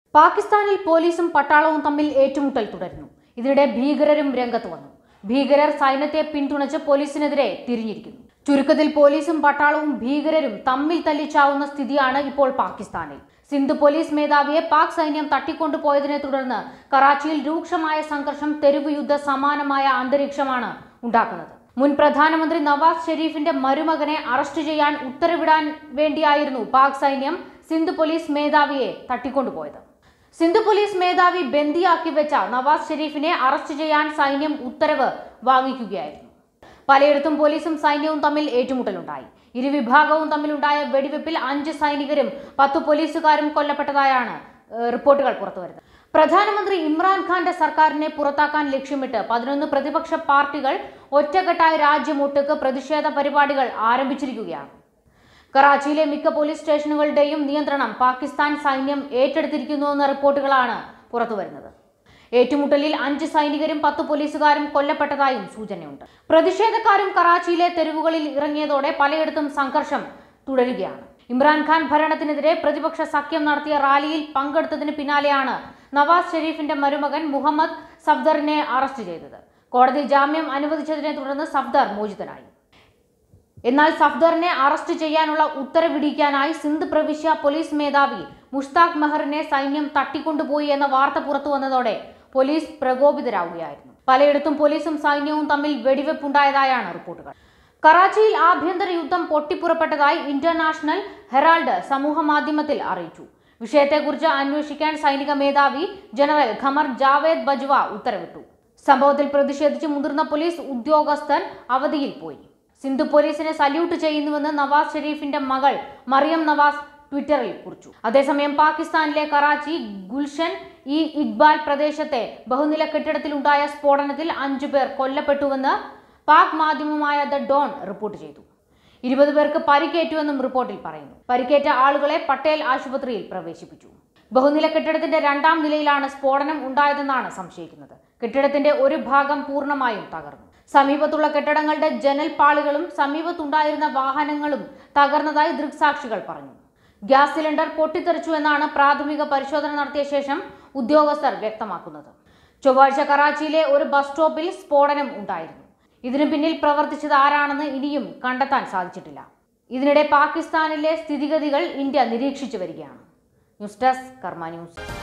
പാകിസ്ഥാനിൽ പോലീസും പട്ടാളവും തമ്മിൽ ഏറ്റുമുട്ടൽ തുടരുന്നു ഇതിനിടെ ഭീകരരും രംഗത്ത് വന്നു ഭീകരർ സൈന്യത്തെ പിന്തുണച്ച് പോലീസിനെതിരെ തിരിഞ്ഞിരിക്കുന്നു ചുരുക്കത്തിൽ പോലീസും പട്ടാളവും ഭീകരരും തമ്മിൽ തല്ലിച്ചാവുന്ന സ്ഥിതിയാണ് ഇപ്പോൾ പാകിസ്ഥാനിൽ സിന്ധു പോലീസ് മേധാവിയെ പാക് സൈന്യം തട്ടിക്കൊണ്ടുപോയതിനെ തുടർന്ന് കറാച്ചിയിൽ രൂക്ഷമായ സംഘർഷം തെരുവ് യുദ്ധ സമാനമായ അന്തരീക്ഷമാണ് ഉണ്ടാക്കുന്നത് മുൻ പ്രധാനമന്ത്രി നവാസ് ഷെരീഫിന്റെ മരുമകനെ അറസ്റ്റ് ചെയ്യാൻ ഉത്തരവിടാൻ വേണ്ടിയായിരുന്നു പാക് സൈന്യം സിന്ധു പോലീസ് മേധാവിയെ തട്ടിക്കൊണ്ടുപോയത് സിന്ധു പോലീസ് മേധാവി ബന്ദിയാക്കി വെച്ച നവാസ് ഷെരീഫിനെ അറസ്റ്റ് ചെയ്യാൻ സൈന്യം ഉത്തരവ് വാങ്ങിക്കുകയായിരുന്നു പലയിടത്തും പോലീസും സൈന്യവും തമ്മിൽ ഏറ്റുമുട്ടലുണ്ടായി ഇരുവിഭാഗവും തമ്മിലുണ്ടായ വെടിവെപ്പിൽ അഞ്ച് സൈനികരും പത്ത് പോലീസുകാരും കൊല്ലപ്പെട്ടതായാണ് ഏഹ്, റിപ്പോർട്ടുകൾ പുറത്തുവരുന്നത് പ്രധാനമന്ത്രി ഇമ്രാൻഖാന്റെ സർക്കാരിനെ പുറത്താക്കാൻ ലക്ഷ്യമിട്ട് പതിനൊന്ന് പ്രതിപക്ഷ പാർട്ടികൾ ഒറ്റക്കെട്ടായി രാജ്യമൊട്ടുക്ക് പ്രതിഷേധ പരിപാടികൾ ആരംഭിച്ചിരിക്കുകയാണ് കറാച്ചിയിലെ മിക്ക പോലീസ് സ്റ്റേഷനുകളുടെയും നിയന്ത്രണം പാകിസ്ഥാൻ സൈന്യം ഏറ്റെടുത്തിരിക്കുന്നുവെന്ന റിപ്പോർട്ടുകളാണ് പുറത്തുവരുന്നത് ഏറ്റുമുട്ടലിൽ അഞ്ച് സൈനികരും പത്ത് പോലീസുകാരും കൊല്ലപ്പെട്ടതായും സൂചനയുണ്ട് പ്രതിഷേധക്കാരും കറാച്ചിയിലെ തെരുവുകളിൽ ഇറങ്ങിയതോടെ പലയിടത്തും സംഘർഷം തുടരുകയാണ് ഇമ്രാൻഖാൻ ഭരണത്തിനെതിരെ പ്രതിപക്ഷ സഖ്യം നടത്തിയ റാലിയിൽ പങ്കെടുത്തതിന് പിന്നാലെയാണ് നവാസ് ഷെരീഫിന്റെ മരുമകൻ മുഹമ്മദ് സഫ്ദറിനെ അറസ്റ്റ് ചെയ്തത് കോടതി ജാമ്യം അനുവദിച്ചതിനെ തുടർന്ന് സഫ്ദർ മോചിതനായി എന്നാൽ സഫ്ദറിനെ അറസ്റ്റ് ചെയ്യാനുള്ള ഉത്തരവിടിക്കാനായി സിന്ധ് പ്രവിശ്യ പോലീസ് മേധാവി മുഷ്താഖ് മെഹറിനെ സൈന്യം തട്ടിക്കൊണ്ടുപോയി എന്ന വാർത്ത പുറത്തു വന്നതോടെ പോലീസ് പ്രകോപിതരാവുകയായിരുന്നു പലയിടത്തും പോലീസും സൈന്യവും തമ്മിൽ വെടിവെപ്പുണ്ടായതായാണ് റിപ്പോർട്ടുകൾ കറാച്ചിയിൽ ആഭ്യന്തര യുദ്ധം പൊട്ടിപ്പുറപ്പെട്ടതായി ഇന്റർനാഷണൽ ഹെറാൾഡ് സമൂഹ മാധ്യമത്തിൽ അറിയിച്ചു വിഷയത്തെക്കുറിച്ച് അന്വേഷിക്കാൻ സൈനിക മേധാവി ജനറൽ ഖമർ ജാവേദ് ബജ്വ ഉത്തരവിട്ടു സംഭവത്തിൽ പ്രതിഷേധിച്ച് മുതിർന്ന പോലീസ് ഉദ്യോഗസ്ഥൻ അവധിയിൽ പോയി സിന്ധു പോലീസിനെ സല്യൂട്ട് ചെയ്യുന്നുവെന്ന് നവാസ് ഷെരീഫിന്റെ മകൾ മറിയം നവാസ് ട്വിറ്ററിൽ കുറിച്ചു അതേസമയം പാകിസ്ഥാനിലെ കറാച്ചി ഗുൽഷൻ ഇ ഇക്ബാൽ പ്രദേശത്തെ ബഹുനില കെട്ടിടത്തിലുണ്ടായ സ്ഫോടനത്തിൽ അഞ്ചു പേർ കൊല്ലപ്പെട്ടുവെന്ന് പാക് മാധ്യമമായ ദ ഡോൺ റിപ്പോർട്ട് ചെയ്തു ഇരുപത് പേർക്ക് പരിക്കേറ്റുവെന്നും റിപ്പോർട്ടിൽ പറയുന്നു പരിക്കേറ്റ ആളുകളെ പട്ടേൽ ആശുപത്രിയിൽ പ്രവേശിപ്പിച്ചു ബഹുനില കെട്ടിടത്തിന്റെ രണ്ടാം നിലയിലാണ് സ്ഫോടനം ഉണ്ടായതെന്നാണ് സംശയിക്കുന്നത് കെട്ടിടത്തിന്റെ ഒരു ഭാഗം പൂർണ്ണമായും തകർന്നു സമീപത്തുള്ള കെട്ടിടങ്ങളുടെ ജനൽ പാളികളും സമീപത്തുണ്ടായിരുന്ന വാഹനങ്ങളും തകർന്നതായി ദൃക്സാക്ഷികൾ പറഞ്ഞു ഗ്യാസ് സിലിണ്ടർ പൊട്ടിത്തെറിച്ചു എന്നാണ് പ്രാഥമിക പരിശോധന നടത്തിയ ശേഷം ഉദ്യോഗസ്ഥർ വ്യക്തമാക്കുന്നത് ചൊവ്വാഴ്ച കറാച്ചിയിലെ ഒരു ബസ് സ്റ്റോപ്പിൽ സ്ഫോടനം ഉണ്ടായിരുന്നു ഇതിനു പിന്നിൽ പ്രവർത്തിച്ചത് ആരാണെന്ന് ഇനിയും കണ്ടെത്താൻ സാധിച്ചിട്ടില്ല ഇതിനിടെ പാകിസ്ഥാനിലെ സ്ഥിതിഗതികൾ ഇന്ത്യ നിരീക്ഷിച്ചു വരികയാണ് ന്യൂസ് ഡെസ്ക് കർമ്മ ന്യൂസ്